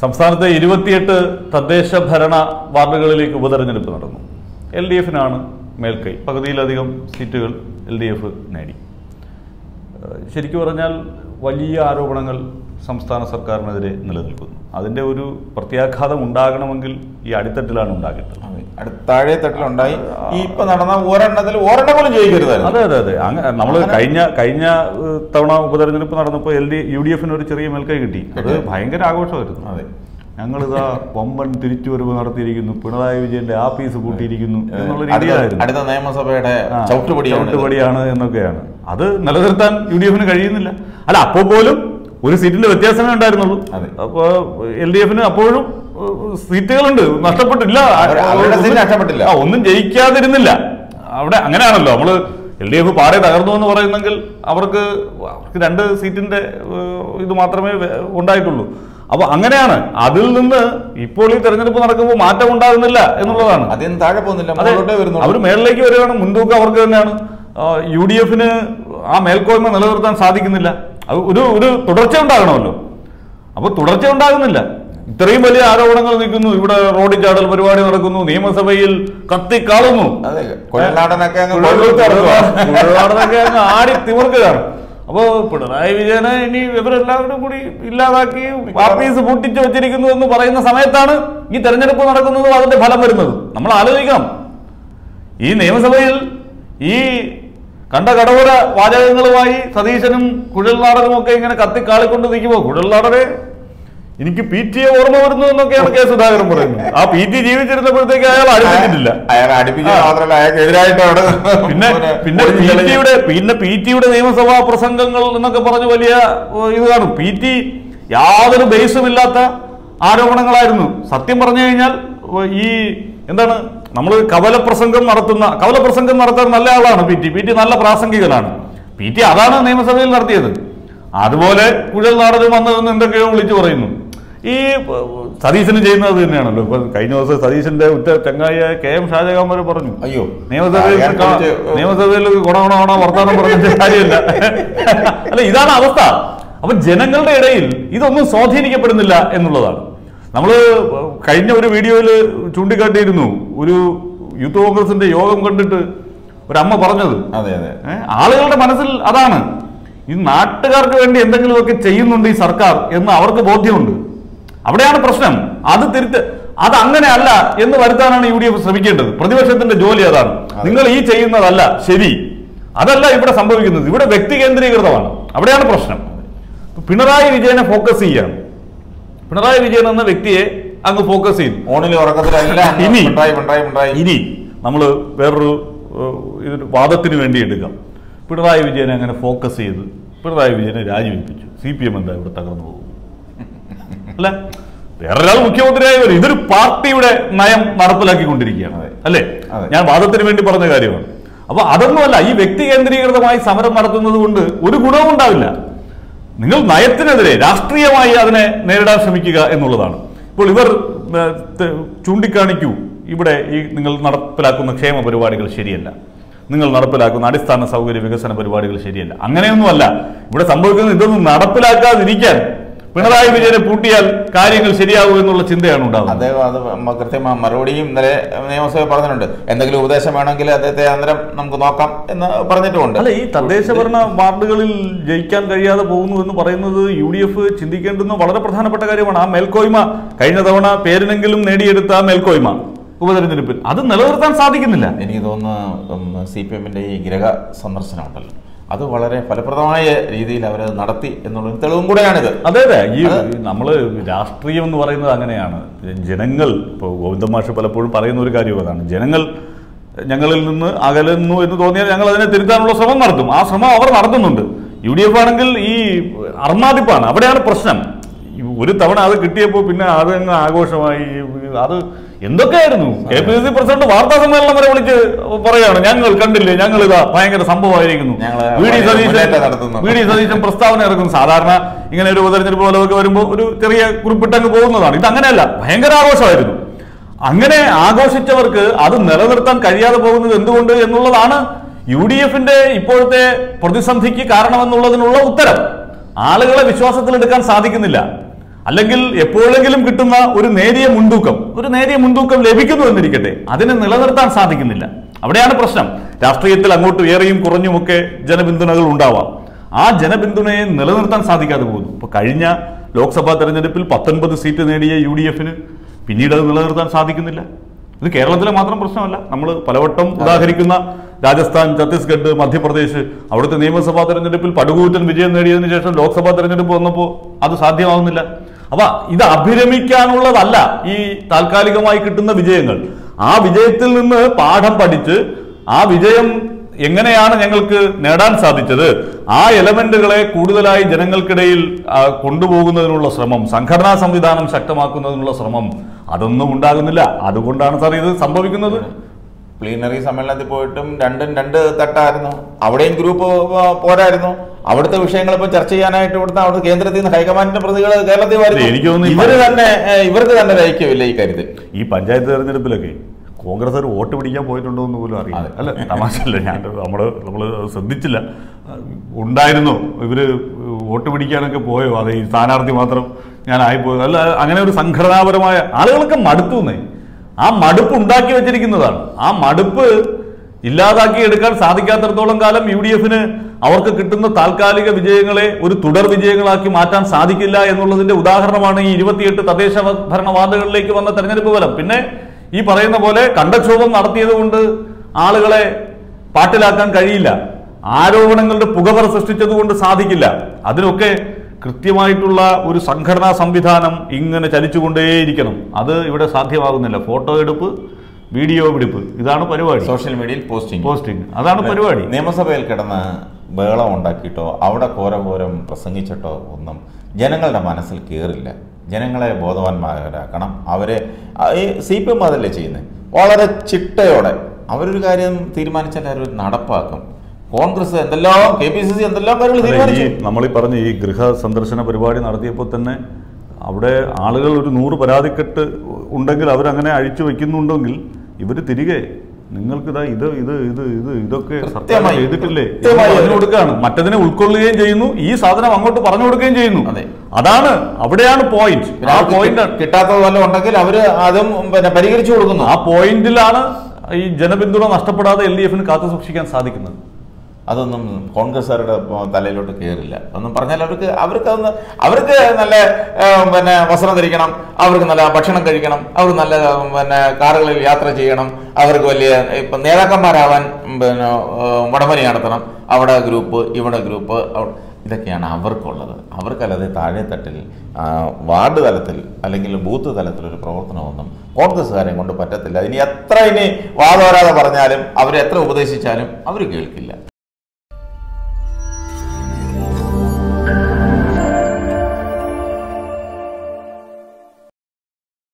സംസ്ഥാനത്തെ ഇരുപത്തിയെട്ട് തദ്ദേശ ഭരണ വാർഡുകളിലേക്ക് ഉപതെരഞ്ഞെടുപ്പ് നടന്നു എൽ ഡി എഫിനാണ് മേൽക്കൈ പകുതിയിലധികം സീറ്റുകൾ എൽ ഡി എഫ് നേടി ഏഹ് ശരിക്കു പറഞ്ഞാൽ വലിയ ആരോപണങ്ങൾ സംസ്ഥാന സർക്കാരിനെതിരെ നിലനിൽക്കുന്നു അതിൻ്റെ ഒരു പ്രത്യാഘാതം ഉണ്ടാകണമെങ്കിൽ ഈ അടിത്തട്ടിലാണ് ഉണ്ടാകേണ്ടത് അതെ. അടുത്ത താഴെ തട്ടിലുണ്ടായി ഈ ഇപ്പൊ നടന്ന ഒരെണ്ണത്തിൽ ഒരെണ്ണം പോലും ജയിക്കരുതായിരുന്നു അതെ അതെ അതെ അങ്ങ നമ്മൾ കഴിഞ്ഞ കഴിഞ്ഞ ഏഹ്, തവണ ഉപതെരഞ്ഞെടുപ്പ് നടന്നപ്പോൾ എൽ ഡി യു ഡി എഫിന് ഒരു ചെറിയ മേൽക്കൈ കിട്ടി അത് ഭയങ്കര ആഘോഷമായിരുന്നു അതെ ഞങ്ങളിതാ വമ്പൻ തിരിച്ചുവരവ് നടത്തിയിരിക്കുന്നു പിണറായി വിജയന്റെ ആഫീസ് കൂട്ടിയിരിക്കുന്നു എന്നുള്ള അടുത്ത രീതിയിലായിരുന്നു അടുത്ത നിയമസഭയുടെ ആ, ചവിട്ടുപടിയാണ് ഇത്. ചവിട്ടുപടിയാണ് എന്നൊക്കെയാണ് അത് നിലനിർത്താൻ യു ഡി എഫിന് കഴിയുന്നില്ല അല്ല അപ്പോൾ പോലും ഒരു സീറ്റിന്റെ വ്യത്യാസമേ ഉണ്ടായിരുന്നുള്ളൂ അതെ. അപ്പോൾ എൽ ഡി എഫിന് അപ്പോഴും ഏഹ്, സീറ്റുകളുണ്ട് നഷ്ടപ്പെട്ടില്ല അവര് അവരുടെ സീറ്റ് ഒന്നും- നഷ്ടപ്പെട്ടില്ല. ആ, ഒന്നും ജയിക്കാതിരുന്നില്ല അവിടെ അങ്ങനെയാണല്ലോ നമ്മള് എൽ ഡി എഫ് പാടെ തകർന്നു എന്ന് പറയുന്നെങ്കിൽ അവർക്ക് അവർക്ക് രണ്ട് സീറ്റിന്റെ ഏഹ്, ഇത് മാത്രമേ വേ- ഉണ്ടായിട്ടുള്ളൂ അപ്പൊ അങ്ങനെയാണ് അതിൽ നിന്ന് ഇപ്പോൾ ഈ തെരഞ്ഞെടുപ്പ് നടക്കുമ്പോൾ മാറ്റം ഉണ്ടാകുന്നില്ല എന്നുള്ളതാണ് അതിന് താഴെ പോകുന്നില്ല അതെ മുകളിലോട്ടേ വരുന്നുള്ളൂ അവർ മേളിലേക്ക് വരികയാണ് മുൻതൂക്കം അവർക്ക് തന്നെയാണ് യു ഡി എഫിന് ആ മേൽക്കോയ്മ നിലനിർത്താൻ സാധിക്കുന്നില്ല അത് ഒരു ഒരു തുടർച്ച ഉണ്ടാകണമല്ലോ അപ്പൊ തുടർച്ച ഉണ്ടാകുന്നില്ല ഇത്രയും വലിയ ആരോപണങ്ങൾ നിൽക്കുന്നു ഇവിടെ റോഡിൽ ചാടൽ പരിപാടി നടക്കുന്നു നിയമസഭയിൽ കത്തിക്കാളുന്നു അതെ കുഴൽനാടനൊക്കെ അങ്ങ് കുഴൽ- കൊഴുത്ത് കിടക്കുവാ. കുഴൽനാടനൊക്കെ അങ്ങ് ആടി തിമിർക്കുകയാണ് അപ്പോ പിണറായി വിജയനെ ഇനി ഇവരെല്ലാവരും കൂടി ഇല്ലാതാക്കി ആഫീസ് പൂട്ടിച്ചു വെച്ചിരിക്കുന്നു എന്ന് പറയുന്ന സമയത്താണ് ഈ തെരഞ്ഞെടുപ്പ് നടക്കുന്നതും അതിന്റെ ഫലം വരുന്നത് നമ്മൾ ആലോചിക്കണം ഈ നിയമസഭയിൽ ഈ കണ്ട കടവര വാചകങ്ങളുമായി സതീശനും കുഴൽനാടനും ഒക്കെ ഇങ്ങനെ കത്തിക്കാളിക്കൊണ്ട് നിൽക്കുമ്പോൾ കുഴൽനാടനെ എനിക്ക് പി ടിയെ ഓർമ്മ വരുന്നു എന്നൊക്കെയാണ് കെ സുധാകരൻ പറയുന്നത് ആ പി ടി ജീവിച്ചിരുന്നപ്പോഴത്തേക്ക് അയാൾ അടുപ്പിച്ചിട്ടില്ല അയാൾ അടുപ്പിക്കുക മാത്രമല്ല അയാൾക്ക് എതിരായിട്ട് അവിടെ പിന്നെ പിന്നെ ഒളിഞ്ഞ് പി കളിഞ്ഞ് ടിയുടെ പിന്നെ പി ടിയുടെ നിയമസഭാ പ്രസംഗങ്ങൾ എന്നൊക്കെ പറഞ്ഞ് വലിയ ഏഹ്, ഇത് കാണും പി ടി യാതൊരു ബേസും ഇല്ലാത്ത ആരോപണങ്ങളായിരുന്നു സത്യം പറഞ്ഞു കഴിഞ്ഞാൽ ഏഹ്, ഈ എന്താണ് നമ്മൾ കവലപ്രസംഗം നടത്തുന്ന കവലപ്രസംഗം നടത്താൻ നല്ല ആളാണ് പി ടി പി ടി നല്ല പ്രാസംഗികനാണ് പി ടി അതാണ് നിയമസഭയിൽ നടത്തിയത് അതുപോലെ കുഴൽ നാടകം വന്നു എന്ന് എന്തൊക്കെയോ വിളിച്ചു പറയുന്നു ഈ ഏഹ്, സതീശന് ചെയ്യുന്നത് തന്നെയാണല്ലോ ഇപ്പൊ കഴിഞ്ഞ ദിവസം സതീശന്റെ ഉറ്റ ചങ്ങായിയായ കെ എം ഷാജഹാൻ വരെ പറഞ്ഞു അയ്യോ നിയമസഭയിൽ അയാൾ കാ- കുറിച്ച് നിയമസഭയിൽ ഗുണ ഗുണ ഗുണ വർത്തമാനം പറഞ്ഞിട്ട് കാര്യമില്ല അല്ല ഇതാണ് അവസ്ഥ അപ്പൊ ജനങ്ങളുടെ ഇടയിൽ ഇതൊന്നും സ്വാധീനിക്കപ്പെടുന്നില്ല എന്നുള്ളതാണ് നമ്മൾ കഴിഞ്ഞ ഒരു വീഡിയോയിൽ ചൂണ്ടിക്കാട്ടിയിരുന്നു ഒരു യൂത്ത് കോൺഗ്രസിന്റെ യോഗം കണ്ടിട്ട് ഒരമ്മ പറഞ്ഞത് അതെ അതെ ഏ, ആളുകളുടെ മനസ്സിൽ അതാണ് ഈ നാട്ടുകാർക്ക് വേണ്ടി എന്തെങ്കിലുമൊക്കെ ചെയ്യുന്നുണ്ട് ഈ സർക്കാർ എന്ന് അവർക്ക് ബോധ്യമുണ്ട് അവിടെയാണ് പ്രശ്നം അത് തിരുത്ത് അത് അങ്ങനെയല്ല എന്ന് വരുത്താനാണ് യു ഡി എഫ് ശ്രമിക്കേണ്ടത് പ്രതിപക്ഷത്തിന്റെ ജോലി അതാണ് നിങ്ങൾ ഈ ചെയ്യുന്നതല്ല ശരി അതല്ല ഇവിടെ സംഭവിക്കുന്നത് ഇവിടെ വ്യക്തി കേന്ദ്രീകൃതമാണ് അവിടെയാണ് പ്രശ്നം പിണറായി വിജയനെ ഫോക്കസ് ചെയ്യാണ് പിണറായി വിജയൻ എന്ന വ്യക്തിയെ അങ്ങ് ഫോക്കസ് ചെയ്തു ഓണിലെ ഉറക്കത്തിലെല്ലാം ഇനി പിണറായി പിണറായി പിണറായി ഇനി നമ്മൾ വേറൊരു ഏഹ്, ഇതൊരു വാദത്തിന് വേണ്ടി എടുക്കാം പിണറായി വിജയനെ അങ്ങനെ ഫോക്കസ് ചെയ്ത് പിണറായി വിജയനെ രാജിവെപ്പിച്ചു സി പി എം എന്താ ഇവിടെ തകർന്നു പോകും അല്ല വേറൊരാൾ മുഖ്യമന്ത്രിയായി വരും ഇതൊരു പാർട്ടിയുടെ നയം നടപ്പിലാക്കിക്കൊണ്ടിരിക്കുകയാണ് അതെ. അല്ലേ അതെ. ഞാൻ വാദത്തിന് വേണ്ടി പറഞ്ഞ കാര്യമാണ് അപ്പൊ അതൊന്നുമല്ല ഈ വ്യക്തി കേന്ദ്രീകൃതമായി സമരം നടത്തുന്നത് കൊണ്ട് ഒരു ഗുണവും ഉണ്ടാവില്ല നിങ്ങൾ നയത്തിനെതിരെ രാഷ്ട്രീയമായി അതിനെ നേരിടാൻ ശ്രമിക്കുക എന്നുള്ളതാണ് ഇപ്പോൾ ഇവർ ഏഹ്, ത- ചൂണ്ടിക്കാണിക്കൂ ഇവിടെ ഈ നിങ്ങൾ നടപ്പിലാക്കുന്ന ക്ഷേമ പരിപാടികൾ ശരിയല്ല നിങ്ങൾ നടപ്പിലാക്കുന്ന അടിസ്ഥാന സൗകര്യ വികസന പരിപാടികൾ ശരിയല്ല അങ്ങനെയൊന്നുമല്ല ഇവിടെ സംഭവിക്കുന്നത് ഇതൊന്നും നടപ്പിലാക്കാതിരിക്കാൻ പിണറായി വിജയനെ പൂട്ടിയാൽ കാര്യങ്ങൾ ശരിയാകും എന്നുള്ള ചിന്തയാണ് ഉണ്ടാകുന്നത് അദ്ദേഹം അത് മ- കൃത്യമായ മറുപടിയും ഇന്നലെ നിയമസഭ പറഞ്ഞിട്ടുണ്ട് എന്തെങ്കിലും ഉപദേശം വേണമെങ്കിൽ അദ്ദേഹത്തെ അന്നേരം നമുക്ക് നോക്കാം എന്ന് പറഞ്ഞിട്ടുമുണ്ട് അല്ല ഈ തദ്ദേശ ഭരണ വാർഡുകളിൽ ജയിക്കാൻ കഴിയാതെ പോകുന്നു എന്ന് പറയുന്നത് യു ഡി എഫ് ചിന്തിക്കേണ്ടുന്ന വളരെ പ്രധാനപ്പെട്ട കാര്യമാണ് ആ മേൽക്കോയ്മ കഴിഞ്ഞ തവണ പേരിനെങ്കിലും നേടിയെടുത്ത ആ മേൽക്കോയ്മ ഉപതെരഞ്ഞെടുപ്പിൽ അത് നിലനിർത്താൻ സാധിക്കുന്നില്ല എനിക്ക് തോന്നുന്നു സി പി എമ്മിന്റെ ഈ ഗ്രഹ സന്ദർശനം ഉണ്ടല്ലോ അത് വളരെ ഫലപ്രദമായ രീതിയിൽ അവരത് നടത്തി എന്നുള്ള തെളിവും കൂടെയാണിത് അതെ അതെ ഈ നമ്മള് രാഷ്ട്രീയം എന്ന് പറയുന്നത് അങ്ങനെയാണ് ജനങ്ങൾ ഇപ്പോൾ ഗോവിന്ദ മാഷ് പലപ്പോഴും പറയുന്ന ഒരു കാര്യം അതാണ് ജനങ്ങൾ ഞങ്ങളിൽ നിന്ന് അകലുന്നു എന്ന് തോന്നിയാൽ ഞങ്ങൾ അതിനെ തിരുത്താനുള്ള ശ്രമം നടത്തും ആ ശ്രമം അവർ നടത്തുന്നുണ്ട് യു ഡി എഫ് ആണെങ്കിൽ ഈ അർമാദിപ്പാണ് അവിടെയാണ് പ്രശ്നം ഈ ഒരു തവണ അത് കിട്ടിയപ്പോൾ പിന്നെ അത് അങ്ങ് ആഘോഷമായി അത് എന്തൊക്കെയായിരുന്നു കെ പി സി പ്രസിഡന്റ് വാർത്താ സമ്മേളനം വരെ വിളിച്ച് പറയാണ് ഞങ്ങൾ കണ്ടില്ലേ ഞങ്ങൾ ഇതാ ഭയങ്കര സംഭവമായിരിക്കുന്നു ഞങ്ങള് വി ഡി സതീശൻ മുന്നേറ്റം നടത്തുന്നു. വി ഡി സതീശൻ പ്രസ്താവന ഇറക്കുന്നു സാധാരണ ഇങ്ങനെ ഒരു ഉപതെരഞ്ഞെടുപ്പ് പോലൊക്കെ വരുമ്പോൾ ഒരു ചെറിയ കുറിപ്പിട്ടങ്ങ് പോകുന്നതാണ് ഇത് അങ്ങനെയല്ല ഭയങ്കര ആഘോഷമായിരുന്നു അങ്ങനെ ആഘോഷിച്ചവർക്ക് അത് നിലനിർത്താൻ കഴിയാതെ പോകുന്നത് എന്തുകൊണ്ട് എന്നുള്ളതാണ് യു ഡി എഫിന്റെ ഇപ്പോഴത്തെ പ്രതിസന്ധിക്ക് കാരണമെന്നുള്ളതിനുള്ള ഉത്തരം ആളുകളെ വിശ്വാസത്തിലെടുക്കാൻ സാധിക്കുന്നില്ല അല്ലെങ്കിൽ എപ്പോഴെങ്കിലും കിട്ടുന്ന ഒരു നേരിയ മുൻതൂക്കം ഒരു നേരിയ മുൻതൂക്കം ലഭിക്കുന്നു എന്നിരിക്കട്ടെ അതിനെ നിലനിർത്താൻ സാധിക്കുന്നില്ല അവിടെയാണ് പ്രശ്നം രാഷ്ട്രീയത്തിൽ അങ്ങോട്ട് ഏറെയും കുറഞ്ഞുമൊക്കെ ജനപിന്തുണകൾ ഉണ്ടാവാം ആ ജനപിന്തുണയെ നിലനിർത്താൻ സാധിക്കാതെ പോകുന്നു ഇപ്പൊ കഴിഞ്ഞ ലോക്സഭാ തെരഞ്ഞെടുപ്പിൽ പത്തൊൻപത് സീറ്റ് നേടിയ യു ഡി എഫിന് പിന്നീട് അത് നിലനിർത്താൻ സാധിക്കുന്നില്ല ഇത് കേരളത്തിലെ മാത്രം പ്രശ്നമല്ല നമ്മൾ പലവട്ടം ഉദാഹരിക്കുന്ന രാജസ്ഥാൻ ഛത്തീസ്ഗഡ് മധ്യപ്രദേശ് അവിടുത്തെ നിയമസഭാ തെരഞ്ഞെടുപ്പിൽ പടുകൂറ്റൻ വിജയം നേടിയതിനു ശേഷം ലോക്സഭാ തെരഞ്ഞെടുപ്പ് വന്നപ്പോൾ അത് സാധ്യമാവുന്നില്ല അപ്പൊ ഇത് അഭിരമിക്കാനുള്ളതല്ല ഈ താൽക്കാലികമായി കിട്ടുന്ന വിജയങ്ങൾ ആ വിജയത്തിൽ നിന്ന് പാഠം പഠിച്ച് ആ വിജയം എങ്ങനെയാണ് ഞങ്ങൾക്ക് നേടാൻ സാധിച്ചത് ആ എലമെന്റുകളെ കൂടുതലായി ജനങ്ങൾക്കിടയിൽ ആ, കൊണ്ടുപോകുന്നതിനുള്ള ശ്രമം സംഘടനാ സംവിധാനം ശക്തമാക്കുന്നതിനുള്ള ശ്രമം അതൊന്നും ഉണ്ടാകുന്നില്ല അതുകൊണ്ടാണ് സാർ ഇത് സംഭവിക്കുന്നത് പ്ലീനറി സമ്മേളനത്തിൽ പോയിട്ടും രണ്ടും രണ്ട് തട്ടായിരുന്നു അവിടെയും ഗ്രൂപ്പ് പോ- പോരായിരുന്നു അവിടുത്തെ വിഷയങ്ങൾ ഇപ്പൊ ചർച്ച ചെയ്യാനായിട്ട് ഇവിടുത്തെ അവിടുത്തെ കേന്ദ്രത്തിൽ നിന്ന് ഹൈക്കമാൻഡിന്റെ പ്രതികൾ കേരളത്തിൽ വരുന്നു. എനിക്ക് തോന്നുന്നു ഈ ഇവര് തന്നെ ഏഹ്, ഇവർക്ക് തന്നെ ഒരു ഐക്യമില്ല ഈ കാര്യത്തിൽ ഈ പഞ്ചായത്ത് തെരഞ്ഞെടുപ്പിലൊക്കെ കോൺഗ്രസ് ഒരു വോട്ട് പിടിക്കാൻ പോയിട്ടുണ്ടോ എന്ന് പോലും അറിയില്ല അതെ. അല്ല തമാശല്ല ഞാൻ നമ്മള് നമ്മൾ ശ്രദ്ധിച്ചില്ല ഉണ്ടായിരുന്നോ ഇവര് വോട്ട് പിടിക്കാനൊക്കെ പോയോ അതെ ഈ സ്ഥാനാർത്ഥി മാത്രം ഞാൻ ആയിപ്പോയോ അല്ല അങ്ങനെ ഒരു സംഘടനാപരമായ ആളുകളൊക്കെ മടുത്തു എന്നേ ആ മടുപ്പ് ഉണ്ടാക്കി വെച്ചിരിക്കുന്നതാണ് ആ മടുപ്പ് ഇല്ലാതാക്കി എടുക്കാൻ സാധിക്കാത്തിടത്തോളം കാലം യു ഡി എഫിന് അവർക്ക് കിട്ടുന്ന താൽക്കാലിക വിജയങ്ങളെ ഒരു തുടർ വിജയങ്ങളാക്കി മാറ്റാൻ സാധിക്കില്ല എന്നുള്ളതിന്റെ ഉദാഹരണമാണ് ഈ ഇരുപത്തിയെട്ട് തദ്ദേശ ഭരണ വാർഡുകളിലേക്ക് വന്ന തെരഞ്ഞെടുപ്പ് ഫലം പിന്നെ ഈ പറയുന്ന പോലെ കണ്ടക്ഷോഭം നടത്തിയത് കൊണ്ട് ആളുകളെ പാട്ടിലാക്കാൻ കഴിയില്ല ആരോപണങ്ങളുടെ പുകവറ സൃഷ്ടിച്ചത് കൊണ്ട് സാധിക്കില്ല അതിനൊക്കെ കൃത്യമായിട്ടുള്ള ഒരു സംഘടനാ സംവിധാനം ഇങ്ങനെ ചലിച്ചുകൊണ്ടേയിരിക്കണം അത് ഇവിടെ സാധ്യമാകുന്നില്ല ഫോട്ടോ എടുപ്പ് വീഡിയോ പിടിപ്പ് ഇതാണ് പരിപാടി സോഷ്യൽ മീഡിയയിൽ പോസ്റ്റിംഗ് പോസ്റ്റിംഗ് അതാണ് പരിപാടി നിയമസഭയിൽ കിടന്ന് ബഹളം ഉണ്ടാക്കിയിട്ടോ അവിടെ കോരഘോരം പ്രസംഗിച്ചിട്ടോ ഒന്നും ജനങ്ങളുടെ മനസ്സിൽ കയറില്ല ജനങ്ങളെ ബോധവാന്മാരാക്കണം അവരെ സി പി എം അതല്ലേ ചെയ്യുന്നത് വളരെ ചിട്ടയോടെ അവരൊരു കാര്യം തീരുമാനിച്ചാൽ അവർ നടപ്പാക്കും കോൺഗ്രസ് എന്തെല്ലാം കെ പി സി സി എന്തെല്ലാം കാര്യങ്ങൾ അല്ല, ഈ തീരുമാനിച്ചു നമ്മൾ ഈ പറഞ്ഞ ഈ ഗൃഹ സന്ദർശന പരിപാടി നടത്തിയപ്പോൾ തന്നെ അവിടെ ആളുകൾ ഒരു നൂറ് പരാതിക്കെട്ട് ഉണ്ടെങ്കിൽ അവരങ്ങനെ അഴിച്ചു വെക്കുന്നുണ്ടെങ്കിൽ ഇവർ തിരികെ നിങ്ങൾക്കിതാ ഇത് ഇത് ഇത് ഇത് ഇതൊക്കെ സർക്കാർ കൃത്യമായി, ചെയ്തിട്ടില്ലേ എന്ന് കൃത്യമായി പറഞ്ഞു കൊടുക്കുകയാണ് മറ്റതിനെ ഉൾക്കൊള്ളുകയും ചെയ്യുന്നു ഈ സാധനം അങ്ങോട്ട് പറഞ്ഞു കൊടുക്കുകയും ചെയ്യുന്നു അതെ. അതാണ് അവിടെയാണ് പോയിന്റ് പിന്നെ ആ അവർക്ക് പോയിന്റ് കിട്ടാത്തത് വല്ലതും ഉണ്ടെങ്കിൽ അവര് അതും പിന്നെ പരിഹരിച്ചു കൊടുക്കുന്നു ആ പോയിന്റിലാണ് ഈ ജനപിന്തുണ നഷ്ടപ്പെടാതെ എൽ ഡി എഫിന് കാത്തു സൂക്ഷിക്കാൻ സാധിക്കുന്നത് അതൊന്നും കോൺഗ്രസ്സുകാരുടെ തലയിലോട്ട് കയറില്ല ഒന്നും പറഞ്ഞാൽ അവർക്ക് അവർക്ക് അതൊന്ന് അവർക്ക് നല്ല ഏഹ്, പിന്നെ വസ്ത്രം ധരിക്കണം അവർക്ക് നല്ല ഭക്ഷണം കഴിക്കണം അവർ നല്ല ഏഹ്, പിന്നെ കാറുകളിൽ യാത്ര ചെയ്യണം അവർക്ക് വലിയ ഇപ്പം നേതാക്കന്മാരാവാൻ ഉം, പിന്നെ ഏഹ്, വടംവലി നടത്തണം അവിടെ ഗ്രൂപ്പ് ഇവിടെ ഗ്രൂപ്പ് അവ- ഇതൊക്കെയാണ് അവർക്കുള്ളത് അവർക്കല്ലാതെ താഴെ തട്ടിൽ ആ, വാർഡ് തലത്തിൽ അല്ലെങ്കിൽ ബൂത്ത് തലത്തിൽ ഒരു പ്രവർത്തനമൊന്നും കോൺഗ്രസ്സുകാരെ കൊണ്ട് പറ്റത്തില്ല ഇനി എത്ര ഇനി വാദോരാതെ പറഞ്ഞാലും അവരെ എത്ര ഉപദേശിച്ചാലും അവർ കേൾക്കില്ല